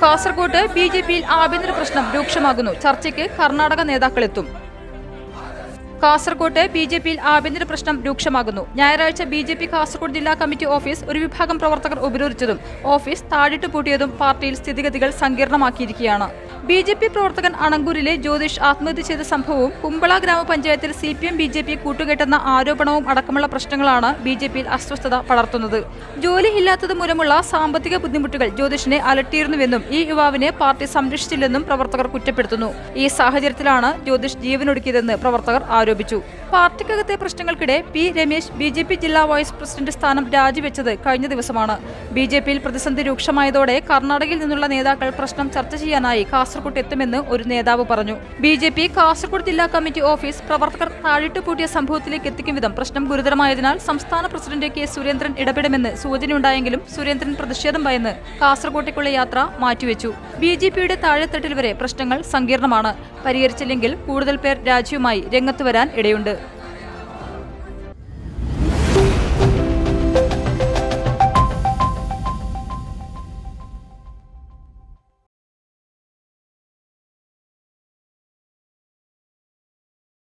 കാസർകോട്ട് B J പിയിൽ ആഭ്യന്തര പ്രശ്നം രൂക്ഷമാകുന്നു ചർച്ചയ്ക്ക് കർണാടക നേതാക്കളെത്തും കാസർകോട്ട് ബി ജെ പിയിൽ ആഭ്യന്തര പ്രശ്നം രൂക്ഷമാകുന്നു ഞായറാഴ്ച ബി ജെ പി കാസർകോട് ജില്ലാ കമ്മിറ്റി ഓഫീസ് ഒരു വിഭാഗം പ്രവർത്തകർ ഉപരോധിച്ചതും ഓഫീസ് താഴിട്ട് പൂട്ടിയതും പാർട്ടിയിൽ സ്ഥിതിഗതികൾ സങ്കീർണമാക്കിയിരിക്കുകയാണ് ബി ജെ പി പ്രവർത്തകൻ അണങ്കൂരിലെ ജ്യോതിഷ് ആത്മഹത്യ ചെയ്ത സംഭവവും കുമ്പള ഗ്രാമപഞ്ചായത്തിൽ C P M B J P കൂട്ടുകെട്ടെന്ന ആരോപണവും അടക്കമുള്ള പ്രശ്നങ്ങളാണ് ബി ജെ പിയിൽ അസ്വസ്ഥത പടർത്തുന്നത് ജോലി ഇല്ലാത്തത് മൂലമുള്ള സാമ്പത്തിക ബുദ്ധിമുട്ടുകൾ ജ്യോതിഷിനെ അലട്ടിയിരുന്നുവെന്നും ഈ യുവാവിനെ പാർട്ടി സംരക്ഷിച്ചില്ലെന്നും പ്രവർത്തകർ കുറ്റപ്പെടുത്തുന്നു ഈ സാഹചര്യത്തിലാണ് ജ്യോതിഷ് ജീവനൊടുക്കിയതെന്ന് പ്രവർത്തകർ ആരോപിച്ചു പാർട്ടിക്കകത്തെ പ്രശ്നങ്ങൾക്കിടെ P Ramesh B J P ജില്ലാ വൈസ് പ്രസിഡന്റ് സ്ഥാനം രാജിവെച്ചത് കഴിഞ്ഞ ദിവസമാണ് ബി ജെ പിയിൽ പ്രതിസന്ധി രൂക്ഷമായതോടെ കർണാടകയിൽ നിന്നുള്ള നേതാക്കൾ പ്രശ്നം ചർച്ച ചെയ്യാനായി കാസർകോട്ട് എത്തുമെന്ന് ഒരു നേതാവ് പറഞ്ഞു ബി ജെ പി കാസർകോട് ജില്ലാ കമ്മിറ്റി ഓഫീസ് പ്രവർത്തകർ താഴിട്ട് പൂട്ടിയ സംഭവത്തിലേക്ക് എത്തിക്കും വിധം പ്രശ്നം ഗുരുതരമായതിനാൽ സംസ്ഥാന പ്രസിഡന്റ് കെ സുരേന്ദ്രൻ ഇടപെടുമെന്ന് സൂചനയുണ്ടായെങ്കിലും സുരേന്ദ്രൻ പ്രതിഷേധം ഭയന്ന് കാസർകോട്ടേക്കുള്ള യാത്ര മാറ്റിവെച്ചു ബി ജെ പിയുടെ താഴെത്തട്ടിൽ വരെ പ്രശ്നങ്ങൾ സങ്കീർണമാണ് പരിഹരിച്ചില്ലെങ്കിൽ കൂടുതൽ പേർ രാജ്യവുമായി രംഗത്ത് വരാൻ ഇടയുണ്ട്